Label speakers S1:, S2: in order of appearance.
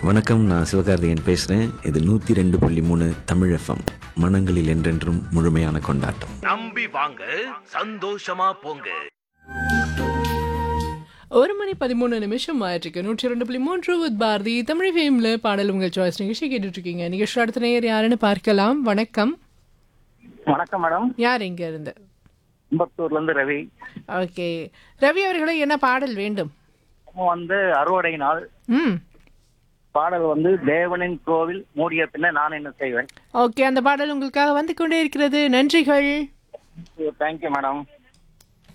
S1: வணக்கம் நான் சிவகார்த்திகேயன் பேசுகிறேன் இது நூற்றி ரெண்டு புள்ளி மூணு தமிழ் எஃப்எம் மனங்களில் என்றென்றும் முழுமையான கொண்டாட்டம்
S2: நம்பி வாங்க சந்தோஷமா போங்க
S3: ஒரு மணி பதிமூணு நிமிஷம் ஆயிட்டிருக்கு நூற்றி ரெண்டு புள்ளி மூன்று வித் பாரதி தமிழ் ஃபேமில் பாடல் உங்கள் சாய்ஸ் நிகழ்ச்சி கேட்டுட்டு இருக்கீங்க நிகழ்ச்சி அடுத்த நேயர் யாருன்னு பார்க்கலாம் வணக்கம்
S4: வணக்கம் மேடம்
S3: யார் இங்க இருந்து
S4: கும்பத்தூர்ல இருந்து ரவி
S3: ஓகே ரவி அவர்களே என்ன பாடல் வேண்டும்
S4: நம்ம வந்து அறுவடை நாள்
S3: ம்
S4: பாடல் வந்து தேவனின் கோவில் மூடிய பின்ன நான் என்ன செய்வேன்
S3: ஓகே அந்த பாடல் உங்களுக்காக வந்து கொண்டே இருக்கிறது நன்றிகள்
S4: தேங்க்யூ மேடம்